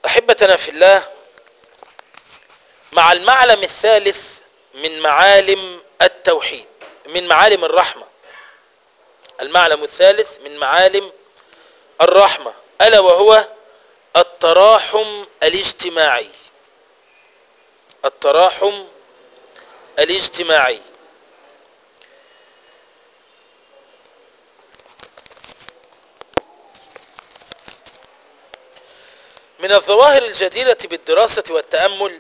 احبتنا في الله مع المعلم الثالث من معالم التوحيد من معالم الرحمة المعلم الثالث من معالم الرحمة ألا وهو التراحم الاجتماعي التراحم الاجتماعي من الظواهر الجديرة بالدراسة والتأمل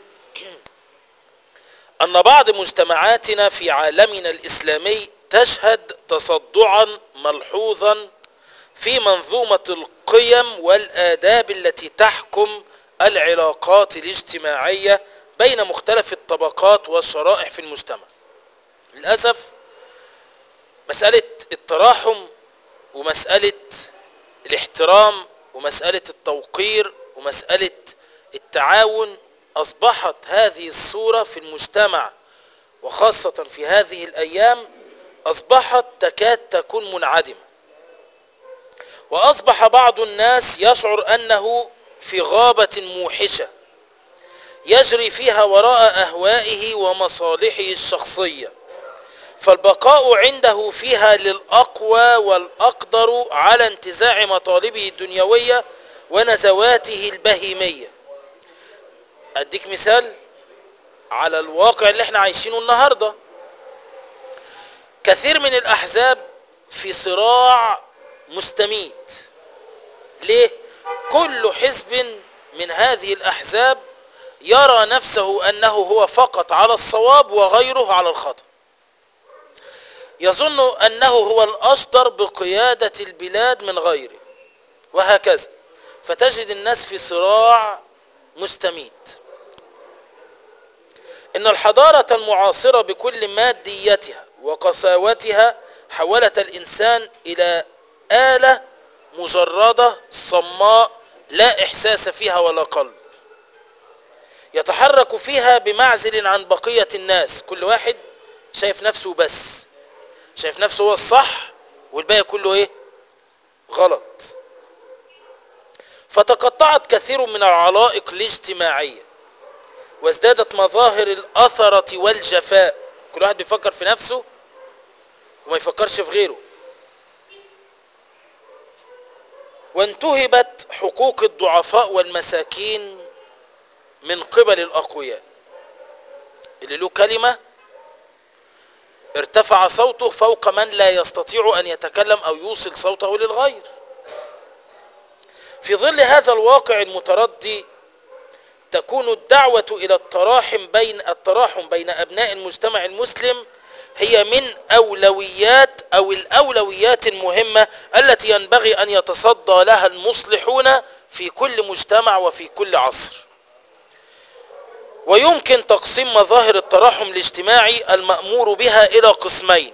أن بعض مجتمعاتنا في عالمنا الإسلامي تشهد تصدعا ملحوظا في منظومة القيم والآداب التي تحكم العلاقات الاجتماعية بين مختلف الطبقات والشرائح في المجتمع للأسف مسألة التراحم ومسألة الاحترام ومسألة التوقير ومسألة التعاون أصبحت هذه الصورة في المجتمع وخاصة في هذه الأيام أصبحت تكاد تكون منعدمة وأصبح بعض الناس يشعر أنه في غابة موحشة يجري فيها وراء أهوائه ومصالحه الشخصية فالبقاء عنده فيها للأقوى والأقدر على انتزاع مطالبه الدنيوية ونزواته البهيمية أديك مثال على الواقع اللي احنا عايشينه النهاردة كثير من الأحزاب في صراع مستميت ليه كل حزب من هذه الأحزاب يرى نفسه أنه هو فقط على الصواب وغيره على الخطأ يظن أنه هو الأشطر بقيادة البلاد من غيره وهكذا فتجد الناس في صراع مستميت إن الحضارة المعاصرة بكل ماديتها وقساوتها حولت الإنسان إلى آلة مجردة صماء لا إحساس فيها ولا قلب يتحرك فيها بمعزل عن بقية الناس كل واحد شايف نفسه بس شايف نفسه هو الصح والباقي كله ايه غلط فتقطعت كثير من العلائق الاجتماعية وازدادت مظاهر الأثرة والجفاء كل واحد بيفكر في نفسه وما يفكرش في غيره وانتهبت حقوق الضعفاء والمساكين من قبل الأقوياء اللي له كلمة ارتفع صوته فوق من لا يستطيع أن يتكلم أو يوصل صوته للغير في ظل هذا الواقع المتردي تكون الدعوة إلى التراحم بين التراحم بين أبناء المجتمع المسلم هي من أولويات أو الأولويات المهمة التي ينبغي أن يتصدى لها المصلحون في كل مجتمع وفي كل عصر ويمكن تقسيم مظاهر التراحم الاجتماعي المأمور بها إلى قسمين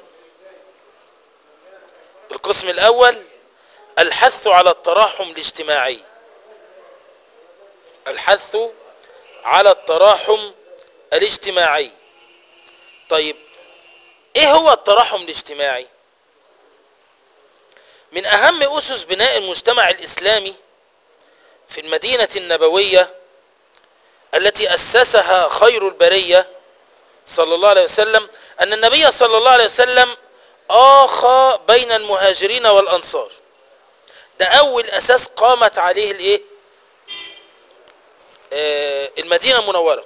القسم الأول الحث على التراحم الاجتماعي الحث على التراحم الاجتماعي طيب ايه هو التراحم الاجتماعي من اهم اسس بناء المجتمع الاسلامي في المدينة النبوية التي اسسها خير البرية صلى الله عليه وسلم ان النبي صلى الله عليه وسلم اخى بين المهاجرين والانصار ده اول اساس قامت عليه الايه آه المدينة المنورة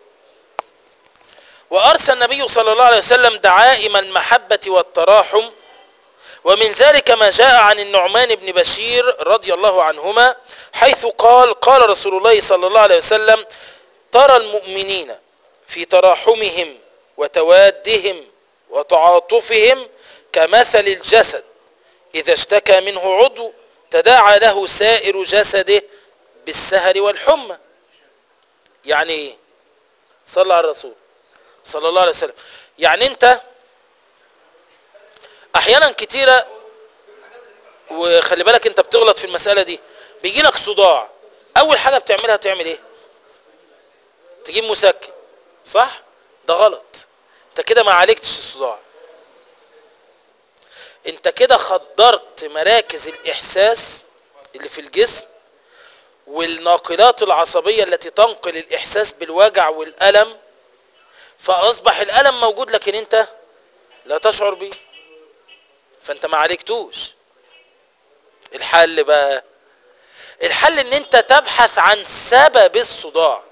وأرسى النبي صلى الله عليه وسلم دعائم المحبة والتراحم ومن ذلك ما جاء عن النعمان بن بشير رضي الله عنهما حيث قال قال رسول الله صلى الله عليه وسلم ترى المؤمنين في تراحمهم وتوادهم وتعاطفهم كمثل الجسد إذا اشتكى منه عضو تداعى له سائر جسده بالسهر والحمى يعني ايه صلى على الرسول صلى الله عليه وسلم يعني انت احيانا كتيرة وخلي بالك انت بتغلط في المسألة دي بيجي لك صداع اول حاجة بتعملها تعمل ايه تجيب مسكن صح ده غلط انت كده ما عالجتش الصداع انت كده خدرت مراكز الاحساس اللي في الجسم والناقلات العصبية التي تنقل الإحساس بالوجع والألم فأصبح الألم موجود لكن أنت لا تشعر به فأنت ما عالجتوش الحل بقى الحل ان انت تبحث عن سبب الصداع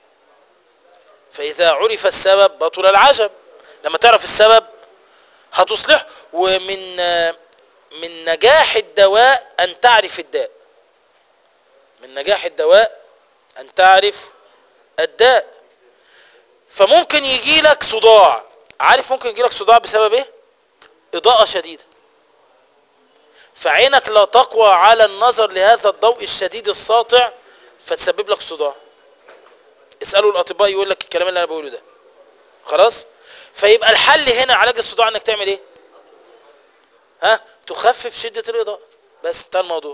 فاذا عرف السبب بطل العجب لما تعرف السبب هتصلح ومن من نجاح الدواء ان تعرف الداء من نجاح الدواء ان تعرف الداء فممكن يجي لك صداع عارف ممكن يجي لك صداع بسبب ايه اضاءة شديدة فعينك لا تقوى على النظر لهذا الضوء الشديد الساطع فتسبب لك صداع اسألوا الأطباء يقول لك الكلام اللي أنا بقوله ده خلاص فيبقى الحل هنا علاج الصداع انك تعمل ايه ها تخفف شدة الإضاءة بس انتهى الموضوع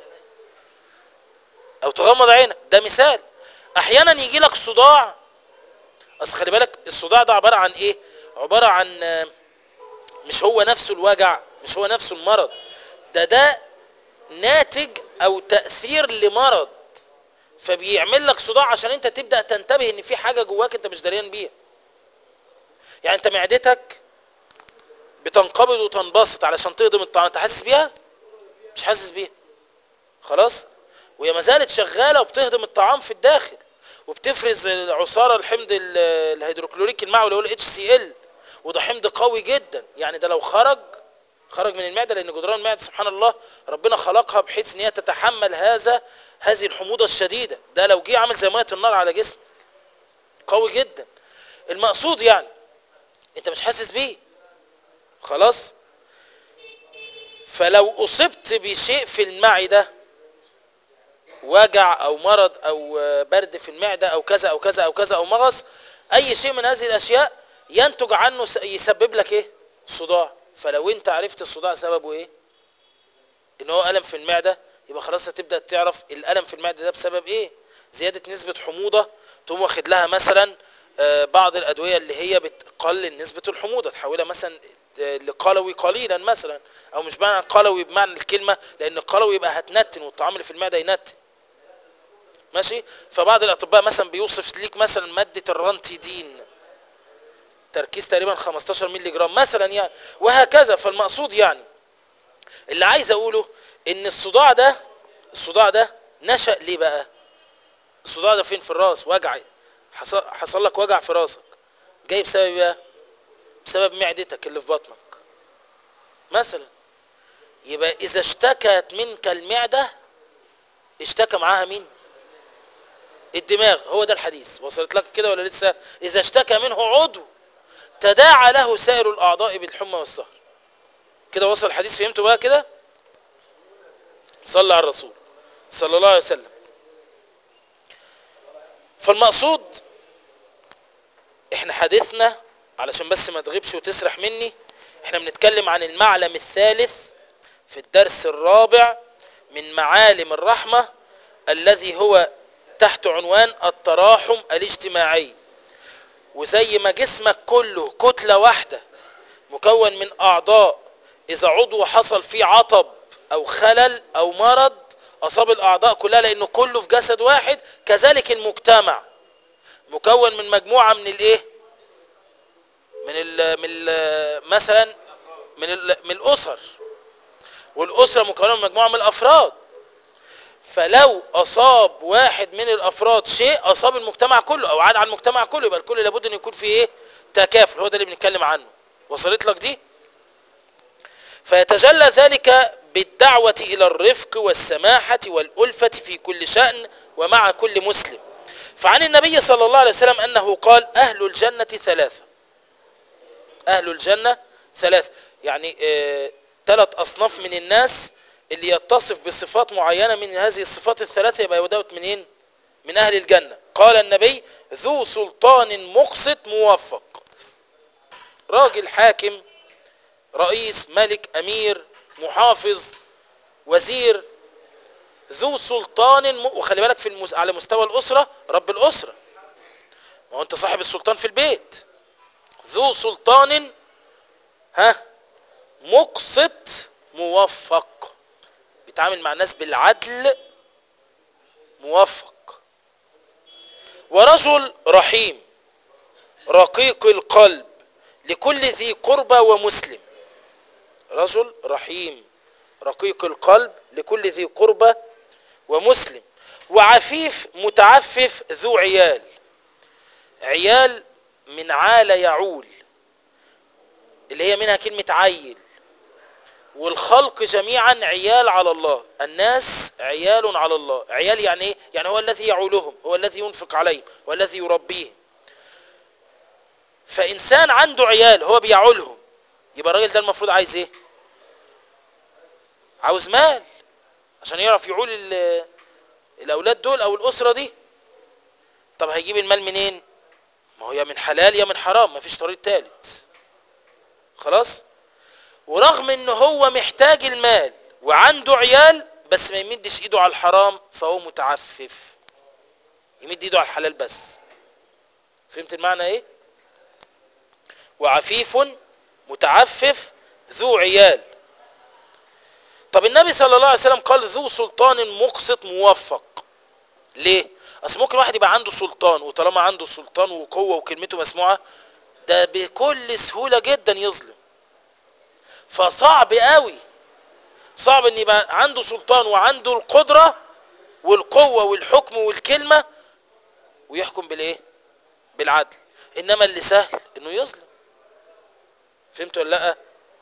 او تغمض عينك ده مثال احيانا يجي لك صداع اصل خلي بالك الصداع ده عبارة عن ايه عبارة عن مش هو نفسه الوجع مش هو نفسه المرض ده ده ناتج او تأثير لمرض فبيعمل لك صداع عشان انت تبدأ تنتبه ان في حاجة جواك انت مش دريان بيها يعني انت معدتك بتنقبض وتنبسط علشان تهضم الطعام انت حاسس بيها مش حاسس بيها خلاص وهي ما زالت شغاله وبتهضم الطعام في الداخل وبتفرز عصاره الحمض الهيدروكلوريك المعوي اللي هو الاتش سي ال وده حمض قوي جدا يعني ده لو خرج خرج من المعده لان جدران المعده سبحان الله ربنا خلقها بحيث ان هي تتحمل هذا هذه الحموضه الشديده ده لو جه عامل زي ميه النار على جسمك قوي جدا المقصود يعني انت مش حاسس بيه خلاص فلو اصبت بشيء في المعده وجع او مرض او برد في المعده او كذا او كذا او كذا او مغص اي شيء من هذه الاشياء ينتج عنه يسبب لك ايه صداع فلو انت عرفت الصداع سببه ايه ان هو الم في المعده يبقى خلاص هتبدا تعرف الالم في المعده ده بسبب ايه زياده نسبه حموضه تقوم واخد لها مثلا بعض الادويه اللي هي بتقلل نسبه الحموضه تحولها مثلا لقلوي قليلا مثلا او مش معنى قلوي بمعنى الكلمه لان القلوي يبقى هتنتن والطعام اللي في المعده ينتن ماشي فبعض الاطباء مثلا بيوصف ليك مثلا ماده الرانتيدين تركيز تقريبا 15 مللي جرام مثلا يعني وهكذا فالمقصود يعني اللي عايز اقوله ان الصداع ده الصداع ده نشأ ليه بقى الصداع ده فين في الراس وجع حصل, حصل لك وجع في راسك جاي بسبب ايه بسبب معدتك اللي في بطنك مثلا يبقى اذا اشتكت منك المعدة اشتكى معاها مين الدماغ هو ده الحديث وصلت لك كده ولا لسه اذا اشتكى منه عضو تداعى له سائر الاعضاء بالحمى والسهر كده وصل الحديث فهمتوا بقى كده صلى على الرسول صلى الله عليه وسلم فالمقصود احنا حديثنا علشان بس ما تغيبش وتسرح مني احنا بنتكلم عن المعلم الثالث في الدرس الرابع من معالم الرحمة الذي هو تحت عنوان التراحم الاجتماعي وزي ما جسمك كله كتلة واحدة مكون من اعضاء اذا عضو حصل فيه عطب او خلل او مرض اصاب الاعضاء كلها لانه كله في جسد واحد كذلك المجتمع مكون من مجموعة من الايه من ال من ال مثلا من ال من الاسر والاسره مكونه من مجموعه من الافراد فلو اصاب واحد من الافراد شيء اصاب المجتمع كله او عاد على المجتمع كله يبقى الكل لابد ان يكون فيه ايه تكافل هو ده اللي بنتكلم عنه وصلت لك دي فيتجلى ذلك بالدعوة إلى الرفق والسماحة والألفة في كل شأن ومع كل مسلم فعن النبي صلى الله عليه وسلم أنه قال أهل الجنة ثلاثة أهل الجنة ثلاثة يعني آه ثلاث أصناف من الناس اللي يتصف بصفات معينة من هذه الصفات الثلاثة يبقى يودوت منين من أهل الجنة قال النبي ذو سلطان مقسط موفق راجل حاكم رئيس ملك أمير محافظ وزير ذو سلطان م... وخلي بالك في المس... على مستوى الأسرة رب الأسرة ما هو أنت صاحب السلطان في البيت ذو سلطان ها مقسط موفق بيتعامل مع الناس بالعدل موفق ورجل رحيم رقيق القلب لكل ذي قربى ومسلم رجل رحيم رقيق القلب لكل ذي قربى ومسلم وعفيف متعفف ذو عيال عيال من عال يعول اللي هي منها كلمة عيل والخلق جميعا عيال على الله الناس عيال على الله عيال يعني ايه يعني هو الذي يعولهم هو الذي ينفق عليهم هو الذي يربيهم فانسان عنده عيال هو بيعولهم يبقى الراجل ده المفروض عايز ايه عاوز مال عشان يعرف يعول ال- الاولاد دول او الاسره دي طب هيجيب المال منين ما هو يا من حلال يا من حرام مفيش طريق تالت خلاص ورغم ان هو محتاج المال وعنده عيال بس ما يمدش ايده على الحرام فهو متعفف يمد ايده على الحلال بس فهمت المعنى ايه وعفيف متعفف ذو عيال طب النبي صلى الله عليه وسلم قال ذو سلطان مقسط موفق ليه اصل ممكن واحد يبقى عنده سلطان وطالما عنده سلطان وقوه وكلمته مسموعه ده بكل سهوله جدا يظلم فصعب قوي صعب ان يبقى عنده سلطان وعنده القدره والقوه والحكم والكلمه ويحكم بالايه بالعدل انما اللي سهل انه يظلم فهمت ولا لا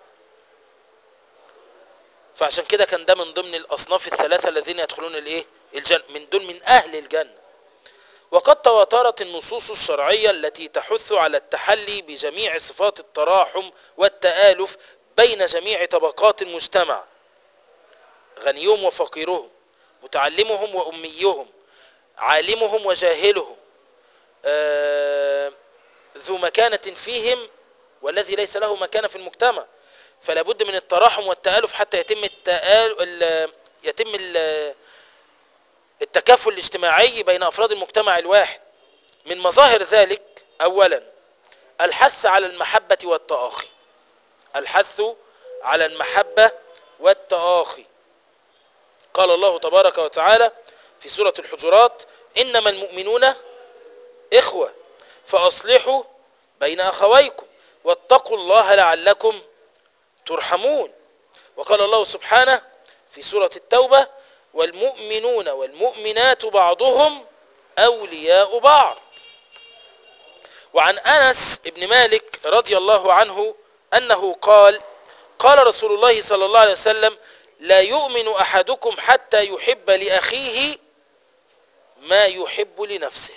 فعشان كده كان ده من ضمن الاصناف الثلاثه الذين يدخلون الايه الجنه من دول من اهل الجنه وقد تواترت النصوص الشرعيه التي تحث على التحلي بجميع صفات التراحم والتآلف بين جميع طبقات المجتمع غنيهم وفقيرهم متعلمهم وأميهم عالمهم وجاهلهم آه، ذو مكانة فيهم والذي ليس له مكانة في المجتمع فلا بد من التراحم والتآلف حتى يتم التآل... ال... يتم ال... التكافل الاجتماعي بين أفراد المجتمع الواحد من مظاهر ذلك أولا الحث على المحبة والتآخي الحث على المحبة والتآخي قال الله تبارك وتعالى في سورة الحجرات إنما المؤمنون إخوة فأصلحوا بين أخويكم واتقوا الله لعلكم ترحمون وقال الله سبحانه في سورة التوبة والمؤمنون والمؤمنات بعضهم أولياء بعض وعن أنس بن مالك رضي الله عنه أنه قال قال رسول الله صلى الله عليه وسلم لا يؤمن أحدكم حتى يحب لأخيه ما يحب لنفسه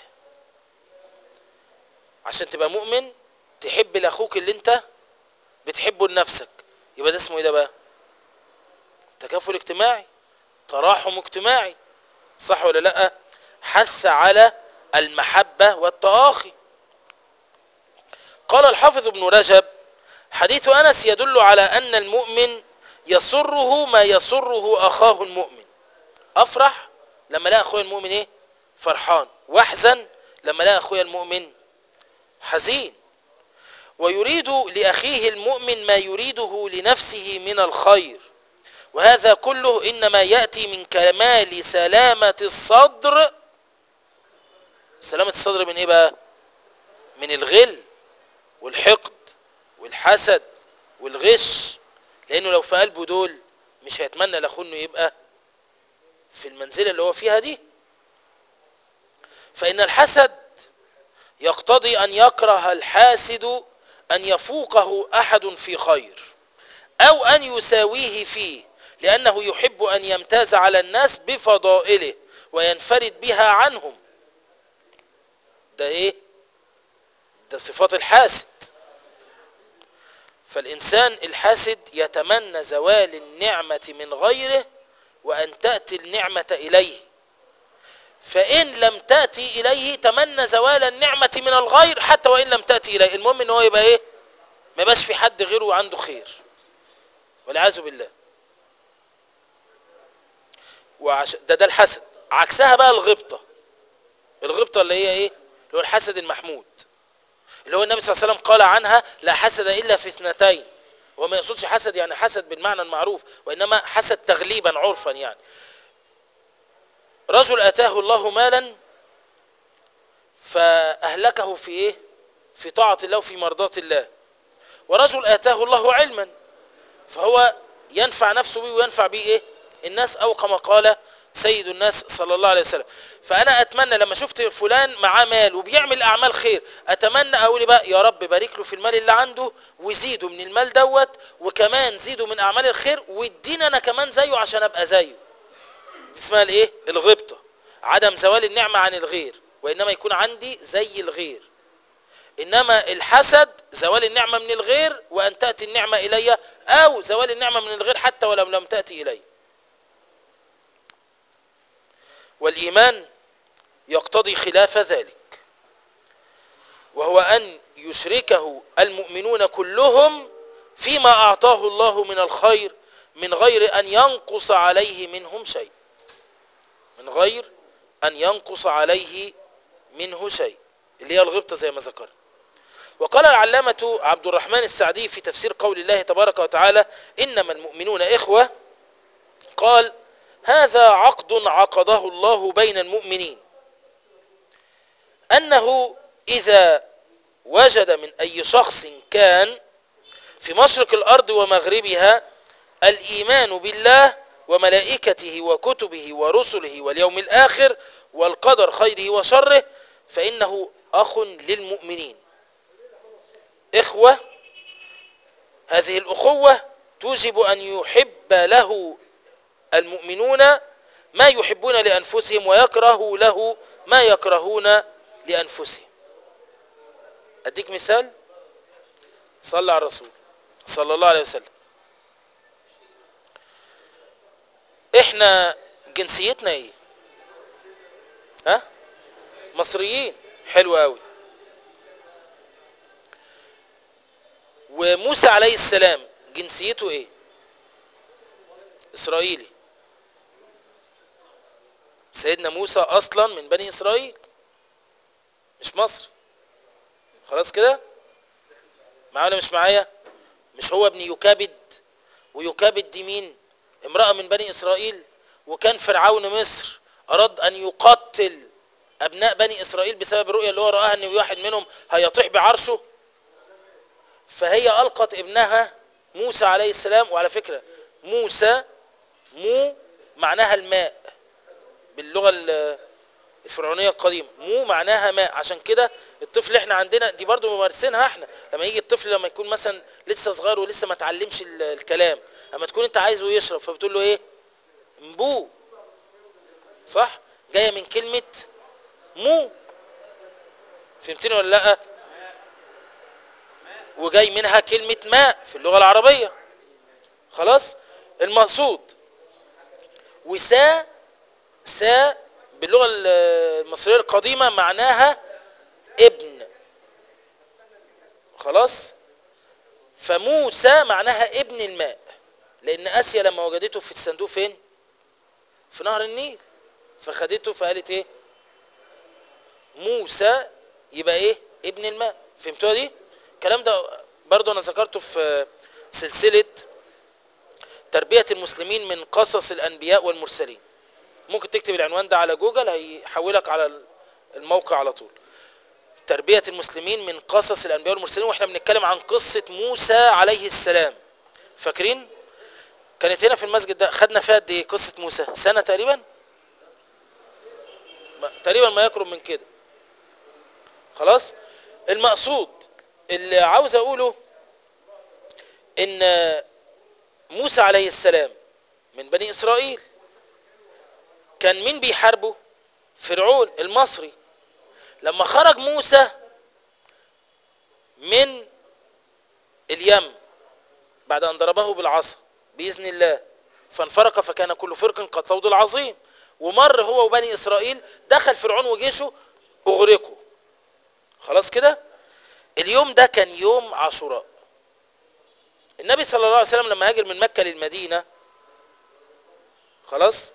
عشان تبقى مؤمن تحب لأخوك اللي انت بتحبه لنفسك يبقى ده اسمه ايه ده بقى تكافل اجتماعي تراحم اجتماعي صح ولا لا حث على المحبة والتآخي قال الحافظ ابن رجب حديث أنس يدل على أن المؤمن يسره ما يسره أخاه المؤمن أفرح لما لا أخويا المؤمن إيه فرحان واحزن لما لا أخويا المؤمن حزين ويريد لأخيه المؤمن ما يريده لنفسه من الخير وهذا كله إنما يأتي من كمال سلامة الصدر سلامة الصدر من إيه بقى من الغل والحقد والحسد والغش لأنه لو في قلبه دول مش هيتمنى لأخوه إنه يبقى في المنزلة اللي هو فيها دي فإن الحسد يقتضي أن يكره الحاسد أن يفوقه أحد في خير أو أن يساويه فيه لأنه يحب أن يمتاز على الناس بفضائله وينفرد بها عنهم ده إيه ده صفات الحاسد فالإنسان الحاسد يتمنى زوال النعمة من غيره وأن تأتي النعمة إليه فإن لم تأتي إليه تمنى زوال النعمة من الغير حتى وإن لم تأتي إليه المهم إن هو يبقى إيه ما يبقاش في حد غيره عنده خير والعياذ بالله وعش... ده ده الحسد عكسها بقى الغبطة الغبطة اللي هي إيه اللي هو الحسد المحمود اللي هو النبي صلى الله عليه وسلم قال عنها لا حسد إلا في اثنتين هو ما يقصدش حسد يعني حسد بالمعنى المعروف وإنما حسد تغليبا عرفا يعني رجل اتاه الله مالا فاهلكه في ايه في طاعة الله وفي مرضاة الله ورجل اتاه الله علما فهو ينفع نفسه به وينفع به ايه الناس او كما قال سيد الناس صلى الله عليه وسلم فانا اتمنى لما شفت فلان معاه مال وبيعمل اعمال خير اتمنى اقول بقى يا رب بارك له في المال اللي عنده وزيده من المال دوت وكمان زيده من اعمال الخير وادينا انا كمان زيه عشان ابقى زيه دي اسمها الايه الغبطه عدم زوال النعمه عن الغير وانما يكون عندي زي الغير انما الحسد زوال النعمه من الغير وان تاتي النعمه الي او زوال النعمه من الغير حتى ولو لم تاتي الي والايمان يقتضي خلاف ذلك وهو ان يشركه المؤمنون كلهم فيما اعطاه الله من الخير من غير ان ينقص عليه منهم شيء من غير ان ينقص عليه منه شيء اللي هي الغبطه زي ما ذكرت وقال العلامة عبد الرحمن السعدي في تفسير قول الله تبارك وتعالى إنما المؤمنون إخوة قال هذا عقد عقده الله بين المؤمنين أنه إذا وجد من أي شخص كان في مشرق الأرض ومغربها الإيمان بالله وملائكته وكتبه ورسله واليوم الآخر والقدر خيره وشره فإنه أخ للمؤمنين إخوة هذه الأخوة توجب أن يحب له المؤمنون ما يحبون لأنفسهم ويكره له ما يكرهون لأنفسهم أديك مثال صلى على الرسول صلى الله عليه وسلم احنا جنسيتنا ايه ها مصريين حلو قوي وموسى عليه السلام جنسيته ايه اسرائيلي سيدنا موسى اصلا من بني اسرائيل مش مصر خلاص كده معانا مش معايا مش هو ابن يكابد ويكابد دي مين امرأة من بني اسرائيل وكان فرعون مصر اراد ان يقتل ابناء بني اسرائيل بسبب الرؤية اللي هو رآها ان واحد منهم هيطيح بعرشه فهي القت ابنها موسى عليه السلام وعلى فكرة موسى مو معناها الماء باللغة الفرعونية القديمة مو معناها ماء عشان كده الطفل احنا عندنا دي برضو ممارسينها احنا لما يجي الطفل لما يكون مثلا لسه صغير ولسه ما اتعلمش الكلام اما تكون انت عايزه يشرب فبتقول له ايه مبو صح جاية من كلمة مو فهمتني ولا لا وجاي منها كلمة ماء في اللغة العربية خلاص المقصود وسا سا باللغة المصرية القديمة معناها ابن خلاص فموسى معناها ابن الماء لان اسيا لما وجدته في الصندوق فين في نهر النيل فخدته فقالت ايه موسى يبقى ايه ابن الماء فهمتوها دي الكلام ده برضو انا ذكرته في سلسلة تربية المسلمين من قصص الانبياء والمرسلين ممكن تكتب العنوان ده على جوجل هيحولك على الموقع على طول تربية المسلمين من قصص الانبياء والمرسلين واحنا بنتكلم عن قصة موسى عليه السلام فاكرين كانت هنا في المسجد ده خدنا فيها قد ايه قصة موسى سنة تقريبا تقريبا ما يقرب من كده خلاص المقصود اللي عاوز اقوله ان موسى عليه السلام من بني اسرائيل كان مين بيحاربه فرعون المصري لما خرج موسى من اليم بعد ان ضربه بالعصا باذن الله فانفرق فكان كل فرق كالطود العظيم ومر هو وبني اسرائيل دخل فرعون وجيشه اغرقوا خلاص كده اليوم ده كان يوم عاشوراء النبي صلى الله عليه وسلم لما هاجر من مكة للمدينة خلاص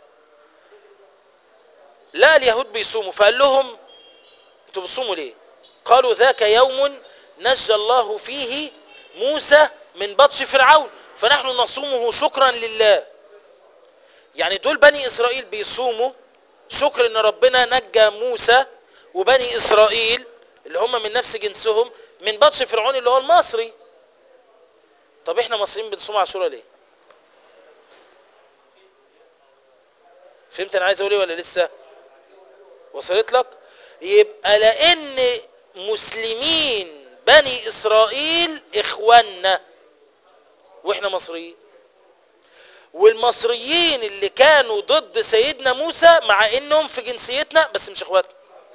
لا اليهود بيصوموا فقال لهم انتوا بتصوموا ليه قالوا ذاك يوم نجى الله فيه موسى من بطش فرعون فنحن نصومه شكرا لله يعني دول بني اسرائيل بيصوموا شكر ان ربنا نجى موسى وبني اسرائيل اللي هم من نفس جنسهم من بطش فرعون اللي هو المصري طب احنا مصريين بنصوم عاشوراء ليه فهمت انا عايز اقول ايه ولا لسه وصلت لك يبقى لان مسلمين بني اسرائيل اخواننا واحنا مصريين والمصريين اللي كانوا ضد سيدنا موسى مع انهم في جنسيتنا بس مش اخواتنا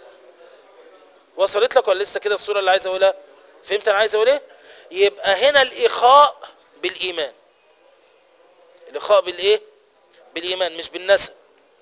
وصلت لك ولا لسه كده الصوره اللي عايز اقولها فهمت انا عايز اقول ايه يبقى هنا الاخاء بالايمان الاخاء بالايه بالايمان مش بالنسب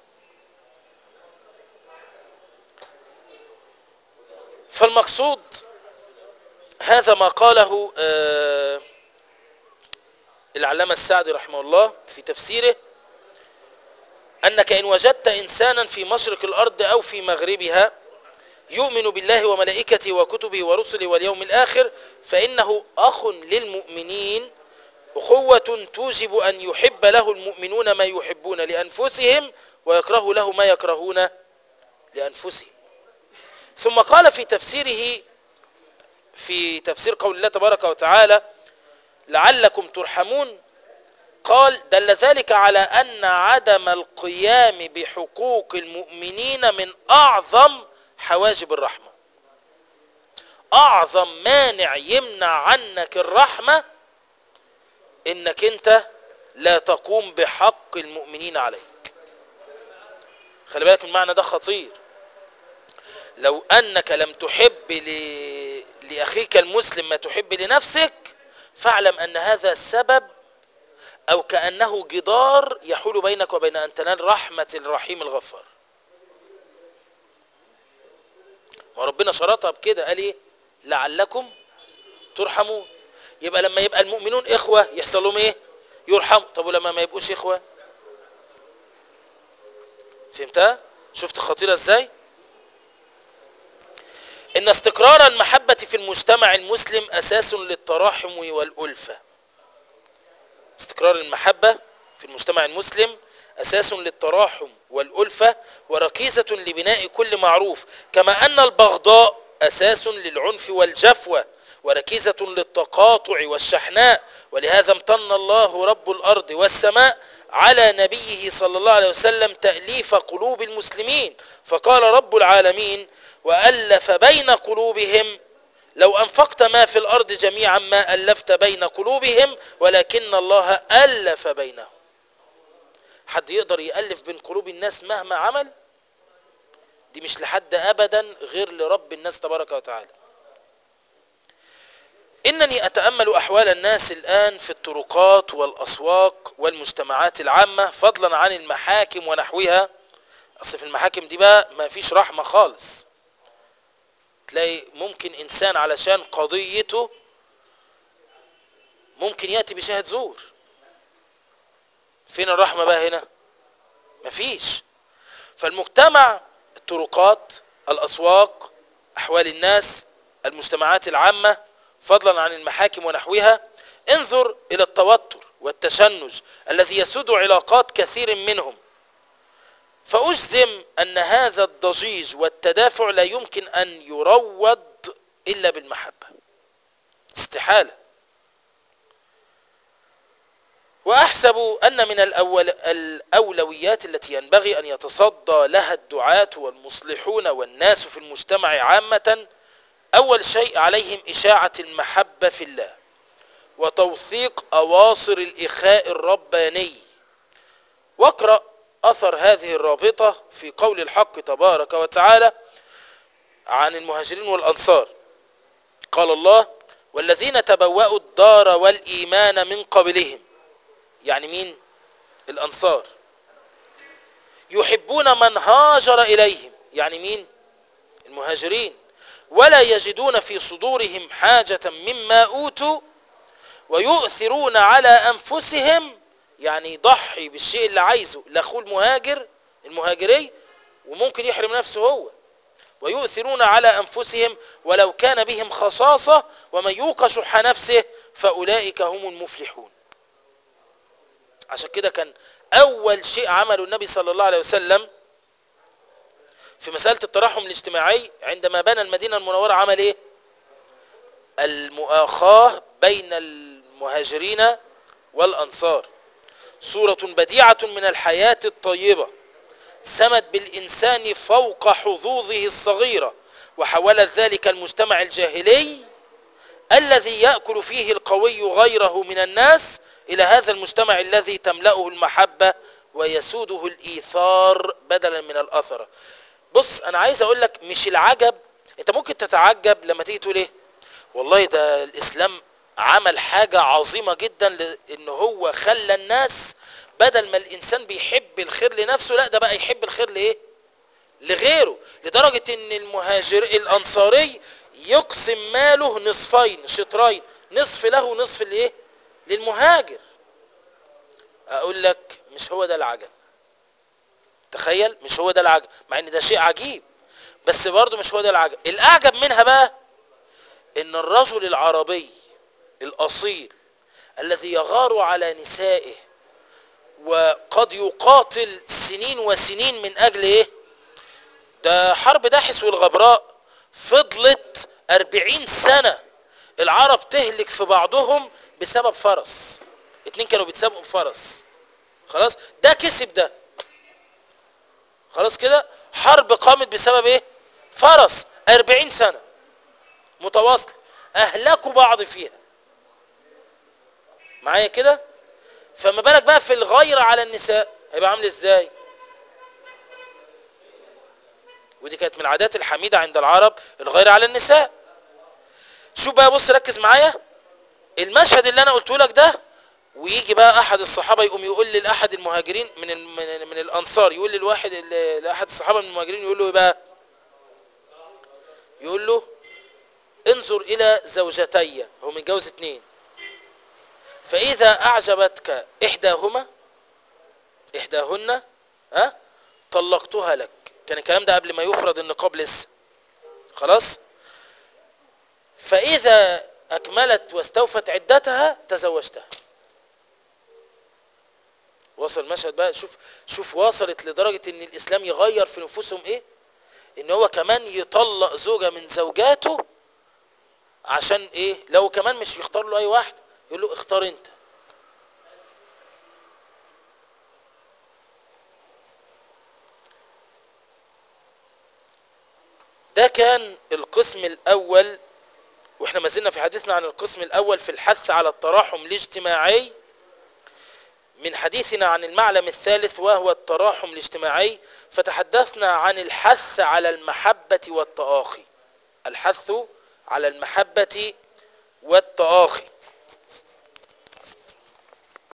فالمقصود هذا ما قاله آه العلامة السعدي رحمه الله في تفسيره أنك إن وجدت إنسانا في مشرق الأرض أو في مغربها يؤمن بالله وملائكته وكتبه ورسله واليوم الآخر فإنه أخ للمؤمنين أخوة توجب أن يحب له المؤمنون ما يحبون لأنفسهم ويكره له ما يكرهون لأنفسهم ثم قال في تفسيره في تفسير قول الله تبارك وتعالى لعلكم ترحمون قال دل ذلك على أن عدم القيام بحقوق المؤمنين من أعظم حواجب الرحمة أعظم مانع يمنع عنك الرحمة إنك أنت لا تقوم بحق المؤمنين عليك خلي بالك المعنى ده خطير لو أنك لم تحب ل... لأخيك المسلم ما تحب لنفسك فاعلم أن هذا السبب أو كأنه جدار يحول بينك وبين أن تنال رحمة الرحيم الغفار وربنا شرطها بكده قال ايه لعلكم ترحمون يبقى لما يبقى المؤمنون إخوة يحصل لهم ايه يرحموا طب ولما ما يبقوش إخوة فهمتها شفت خطيرة ازاي إن استقرار المحبة في المجتمع المسلم أساس للتراحم والألفة استقرار المحبة في المجتمع المسلم أساس للتراحم والألفة وركيزة لبناء كل معروف كما أن البغضاء أساس للعنف والجفوة وركيزة للتقاطع والشحناء ولهذا امتن الله رب الأرض والسماء على نبيه صلى الله عليه وسلم تأليف قلوب المسلمين فقال رب العالمين وألف بين قلوبهم لو أنفقت ما في الأرض جميعا ما ألفت بين قلوبهم ولكن الله ألف بينهم حد يقدر يألف بين قلوب الناس مهما عمل دي مش لحد أبدا غير لرب الناس تبارك وتعالى إنني أتأمل أحوال الناس الآن في الطرقات والأسواق والمجتمعات العامة فضلا عن المحاكم ونحوها أصل في المحاكم دي بقى ما فيش رحمة خالص تلاقي ممكن إنسان علشان قضيته ممكن يأتي بشاهد زور فين الرحمة بقى هنا مفيش فالمجتمع الطرقات الأسواق أحوال الناس المجتمعات العامة فضلا عن المحاكم ونحوها انظر إلى التوتر والتشنج الذي يسود علاقات كثير منهم فأجزم أن هذا الضجيج والتدافع لا يمكن أن يروض إلا بالمحبة استحالة وأحسب أن من الأول الأولويات التي ينبغي أن يتصدى لها الدعاة والمصلحون والناس في المجتمع عامة أول شيء عليهم إشاعة المحبة في الله وتوثيق أواصر الإخاء الرباني واقرأ أثر هذه الرابطة في قول الحق تبارك وتعالى عن المهاجرين والأنصار قال الله والذين تبوأوا الدار والإيمان من قبلهم يعني مين الأنصار يحبون من هاجر إليهم يعني مين المهاجرين ولا يجدون في صدورهم حاجة مما أوتوا ويؤثرون على أنفسهم يعني يضحي بالشيء اللي عايزه لأخوه المهاجر المهاجري وممكن يحرم نفسه هو ويؤثرون على أنفسهم ولو كان بهم خصاصة ومن يوق شح نفسه فأولئك هم المفلحون عشان كده كان أول شيء عمله النبي صلى الله عليه وسلم في مسألة التراحم الاجتماعي عندما بنى المدينة المنورة عمل ايه المؤاخاة بين المهاجرين والأنصار صورة بديعة من الحياة الطيبة سمت بالإنسان فوق حظوظه الصغيرة وحولت ذلك المجتمع الجاهلي الذي يأكل فيه القوي غيره من الناس إلى هذا المجتمع الذي تملأه المحبة ويسوده الإيثار بدلا من الأثر بص أنا عايز أقول لك مش العجب أنت ممكن تتعجب لما تيجي تقول إيه والله ده الإسلام عمل حاجة عظيمة جدا لأن هو خلى الناس بدل ما الإنسان بيحب الخير لنفسه لا ده بقى يحب الخير لإيه لغيره لدرجة ان المهاجر الانصاري يقسم ماله نصفين شطرين نصف له ونصف لايه للمهاجر اقول لك مش هو ده العجب تخيل مش هو ده العجب مع ان ده شيء عجيب بس برضه مش هو ده العجب الاعجب منها بقى ان الرجل العربي الاصيل الذي يغار على نسائه وقد يقاتل سنين وسنين من اجل ايه ده حرب داحس والغبراء فضلت أربعين سنة العرب تهلك في بعضهم بسبب فرس اتنين كانوا بيتسابقوا بفرس خلاص ده كسب ده خلاص كده حرب قامت بسبب ايه فرس أربعين سنة متواصلة أهلكوا بعض فيها معايا كده فما بالك بقى في الغيرة على النساء هيبقى عامل ازاي ودي كانت من العادات الحميدة عند العرب الغير على النساء شوف بقى بص ركز معايا المشهد اللي انا قلته لك ده ويجي بقى احد الصحابه يقوم يقول لاحد المهاجرين من ال- من, من الانصار يقول للواحد ال- لاحد الصحابه من المهاجرين يقول له ايه بقى يقول له انظر الى زوجتي هو متجوز اتنين فاذا اعجبتك احداهما احداهن ها طلقتها لك كان الكلام ده قبل ما يفرض النقاب لسه خلاص فإذا أكملت واستوفت عدتها تزوجتها وصل المشهد بقى شوف شوف وصلت لدرجة ان الاسلام يغير في نفوسهم ايه ان هو كمان يطلق زوجة من زوجاته عشان ايه لو كمان مش يختار له اي واحد يقول له اختار انت ده كان القسم الاول واحنا ما زلنا في حديثنا عن القسم الاول في الحث على التراحم الاجتماعي من حديثنا عن المعلم الثالث وهو التراحم الاجتماعي فتحدثنا عن الحث على المحبة والتآخي الحث على المحبة والتآخي